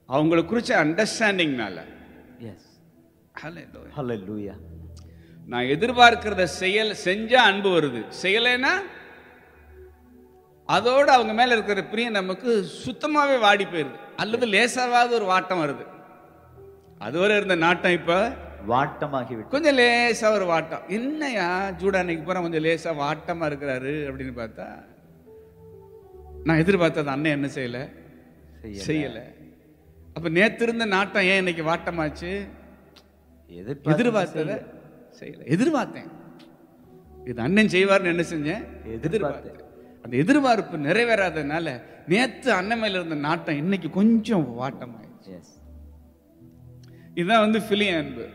அவங்கள குறிச்ச அண்டர்ஸ்டாண்டிங்னால Yes. Hallelujah. Hallelujah. நான் எதிர்பார்க்கிறத செயல் செஞ்சா அன்பு வருது செய்யலைன்னா அதோட அவங்க மேல இருக்கிற பிரியம் நமக்கு சுத்தமாவே வாடி போயிருது அல்லது லேசாவாவது ஒரு வாட்டம் வருது அதுவரை இருந்த நாட்டம் இப்ப வாட்டமாகி விட்டு கொஞ்சம் லேசா ஒரு வாட்டம் என்னையா ஜூடா அன்னைக்கு போற கொஞ்சம் லேசா வாட்டமா இருக்கிறாரு அப்படின்னு பார்த்தா நான் எதிர்பார்த்தது அண்ணன் என்ன செய்யல செய்யல. செய்யல அப்ப நேத்து இருந்த நாட்டம் ஏன் இன்னைக்கு வாட்டமாச்சு எதிர்பார்த்ததை எதிர்பார்த்தத செய்யல எதிர்பார்த்தேன் இது அண்ணன் செய்வார்னு என்ன செஞ்சேன் எதிர்பார்த்தேன். அந்த எதிர்பார்ப்பு நிறைவேறாதனால நேத்து அண்ணன் மேல இருந்த நாட்டம் இன்னைக்கு கொஞ்சம் வாட்டமாயிடுச்சு Yes. இதுதான் வந்து பிலிய அன்பு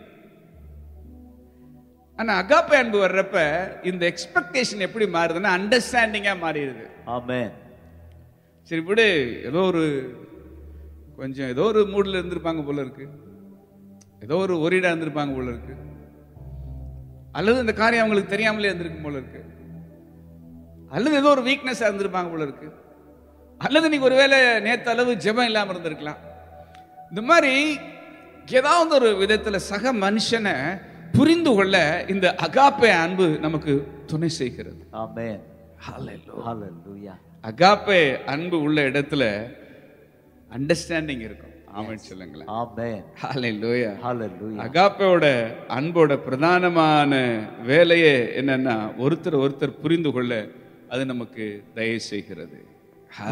ஆனா அகாப்பை அன்பு வர்றப்ப இந்த எக்ஸ்பெக்டேஷன் எப்படி மாறுதுன்னா அண்டர்ஸ்டாண்டிங்கா மாறிடுது Amen. சரி விடு ஏதோ ஒரு கொஞ்சம் ஏதோ ஒரு மூட்ல இருந்திருப்பாங்க போல இருக்கு ஏதோ ஒரு ஒரிடா இருந்திருப்பாங்க போல இருக்கு அல்லது இந்த காரியம் அவங்களுக்கு தெரியாமலே இருந்திருக்கும் போல இருக்கு அல்லது ஏதோ ஒரு வீக்னஸ் இருந்திருப்பாங்க போல இருக்கு அல்லது நீங்க ஒருவேளை நேத்து அளவு ஜெபம் இல்லாம இருந்திருக்கலாம் இந்த மாதிரி ஏதாவது ஒரு விதத்துல சக மனுஷனை புரிந்து கொள்ள இந்த அகாப்பே அன்பு நமக்கு துணை செய்கிறது Amen. Hallelujah. அகாப்பே அன்பு உள்ள இடத்துல அண்டர்ஸ்டாண்டிங் இருக்கும் ஆமென் சொல்லுங்களேன் Amen. ஹalleluya Hallelujah. அகாப்போட அன்போட பிரதானமான வேலையே என்னன்னா ஒருத்தர் ஒருத்தர் புரிந்து கொள்ள அது நமக்கு தயவு செய்கிறது